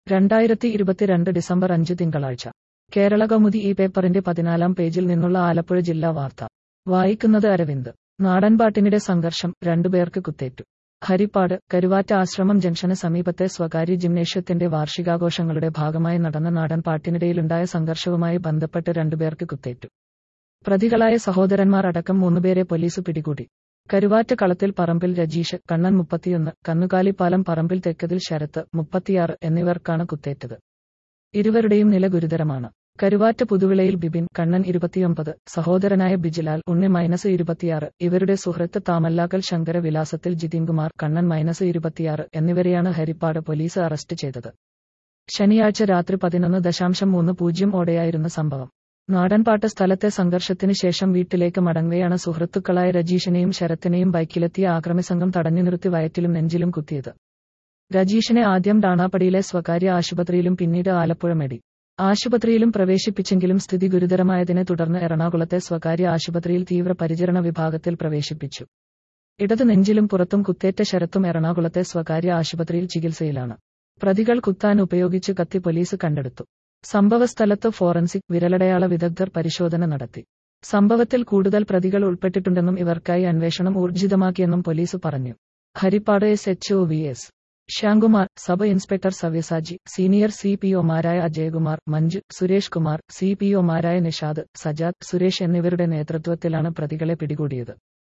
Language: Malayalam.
രണ്ടായിരത്തി ഇരുപത്തിരണ്ട് ഡിസംബർ അഞ്ച് തിങ്കളാഴ്ച കേരള കൗമുദി ഈ പേപ്പറിന്റെ പതിനാലാം പേജിൽ നിന്നുള്ള ആലപ്പുഴ ജില്ലാ വാർത്ത വായിക്കുന്നത് അരവിന്ദ് നാടൻപാട്ടിനിടെ സംഘർഷം രണ്ടുപേർക്ക് കുത്തേറ്റു ഹരിപ്പാട് കരുവാറ്റ ആശ്രമം ജംഗ്ഷന് സമീപത്തെ സ്വകാര്യ ജിംനേഷ്യത്തിന്റെ വാർഷികാഘോഷങ്ങളുടെ ഭാഗമായി നടന്ന നാടൻപാട്ടിനിടയിലുണ്ടായ സംഘർഷവുമായി ബന്ധപ്പെട്ട് രണ്ടുപേർക്ക് കുത്തേറ്റു പ്രതികളായ സഹോദരന്മാർ അടക്കം മൂന്നുപേരെ പോലീസ് പിടികൂടി കരുവാറ്റ കളത്തിൽ പറമ്പിൽ രജീഷ് കണ്ണൻ മുപ്പത്തിയൊന്ന് കന്നുകാലിപ്പാലം പറമ്പിൽ തെക്കതിൽ ശരത്ത് മുപ്പത്തിയാറ് എന്നിവർക്കാണ് കുത്തേറ്റത് ഇരുവരുടെയും നില ഗുരുതരമാണ് കരുവാറ്റ പുതുവിളയിൽ ബിബിൻ കണ്ണൻ ഇരുപത്തിയൊമ്പത് സഹോദരനായ ബിജിലാൽ ഉണ്ണി മൈനസ് ഇരുപത്തിയാറ് ഇവരുടെ സുഹൃത്ത് താമല്ലാക്കൽ ശങ്കര വിലാസത്തിൽ ജിതിൻകുമാർ കണ്ണൻ മൈനസ് ഇരുപത്തിയാറ് എന്നിവരെയാണ് ഹരിപ്പാട് പോലീസ് അറസ്റ്റ് ചെയ്തത് ശനിയാഴ്ച രാത്രി പതിനൊന്ന് ദശാംശം മൂന്ന് പൂജ്യം ഓടെയായിരുന്നു സംഭവം നാടൻപാട്ട് സ്ഥലത്തെ സംഘർഷത്തിന് ശേഷം വീട്ടിലേക്ക് മടങ്ങവെയാണ് സുഹൃത്തുക്കളായ രജീഷിനെയും ശരത്തിനെയും ബൈക്കിലെത്തിയ ആക്രമിസംഘം തടഞ്ഞു നിർത്തി വയറ്റിലും നെഞ്ചിലും കുത്തിയത് രജീഷിനെ ആദ്യം ഡാണാപ്പടിയിലെ സ്വകാര്യ ആശുപത്രിയിലും പിന്നീട് ആലപ്പുഴ മെഡി ആശുപത്രിയിലും പ്രവേശിപ്പിച്ചെങ്കിലും സ്ഥിതി ഗുരുതരമായതിനെ തുടർന്ന് എറണാകുളത്തെ സ്വകാര്യ ആശുപത്രിയിൽ തീവ്രപരിചരണ വിഭാഗത്തിൽ പ്രവേശിപ്പിച്ചു ഇടത് നെഞ്ചിലും പുറത്തും കുത്തേറ്റ ശരത്തും എറണാകുളത്തെ സ്വകാര്യ ആശുപത്രിയിൽ ചികിത്സയിലാണ് പ്രതികൾ കുത്താൻ ഉപയോഗിച്ച് കത്തി പോലീസ് കണ്ടെടുത്തു സംഭവസ്ഥലത്ത് ഫോറൻസിക് വിരലടയാള വിദഗ്ധർ പരിശോധന നടത്തി സംഭവത്തിൽ കൂടുതൽ പ്രതികൾ ഉൾപ്പെട്ടിട്ടുണ്ടെന്നും ഇവർക്കായി അന്വേഷണം ഊർജിതമാക്കിയെന്നും പോലീസ് പറഞ്ഞു Harippad S H O V S Shyamkumar sub inspector Savyasachi senior C P ഒമാരായ അജയകുമാർ മഞ്ജു സുരേഷ് കുമാർ സി പി ഒമാരായ നിഷാദ് സജാദ് സുരേഷ് എന്നിവരുടെ നേതൃത്വത്തിലാണ് പ്രതികളെ പിടികൂടിയത്